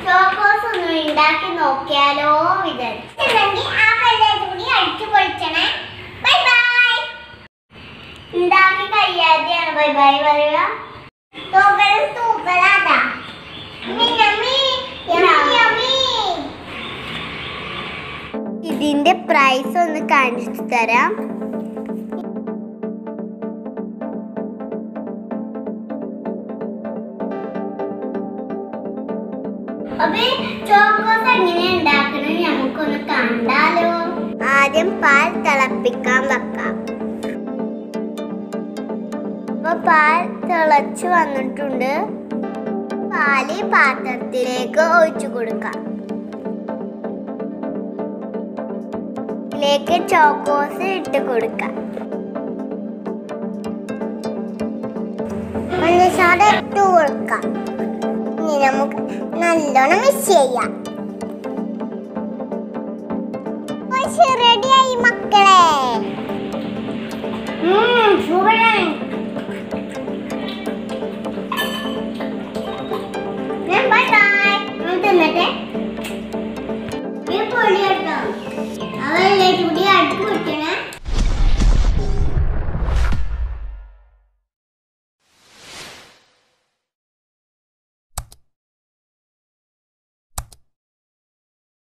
Chocos ഒന്ന് ഉണ്ടാക്കി നോക്കിയാലോ വിചാരിച്ചിട്ടുണ്ടെങ്കിൽ ആ കല്ലേറ്റ് കൂടി അടിച്ചു പൊളിച്ചണേ ബൈ ബൈ ഉണ്ടാക്കി കഴിയാതെയാണ് ബൈ ബൈ പറയുക തോക്കലും തൂക്കലാതാ ഇതിന്റെ പ്രൈസ് ഒന്ന് കാണിച്ചു തരാം അപ്പൊ ചോക്കോസ് എങ്ങനെ ഉണ്ടാക്കണം നമുക്കൊന്ന് കണ്ടാലോ ആദ്യം പാൽ തിളപ്പിക്കാൻ വെക്കാം അപ്പൊ പാൽ തിളച്ചു വന്നിട്ടുണ്ട് പാല് പാത്രത്തിലേക്ക് ഒഴിച്ചു കൊടുക്കാം ഇതിലേക്ക് ചോക്കോസ് ഇട്ട് കൊടുക്കാം പഞ്ചസാര ഇട്ട് കൊടുക്കാം ഇനി നമുക്ക് നല്ലോണം മിക്സ് ചെയ്യാം റെഡിയായി മക്കളെ സൂപ്പറാണ്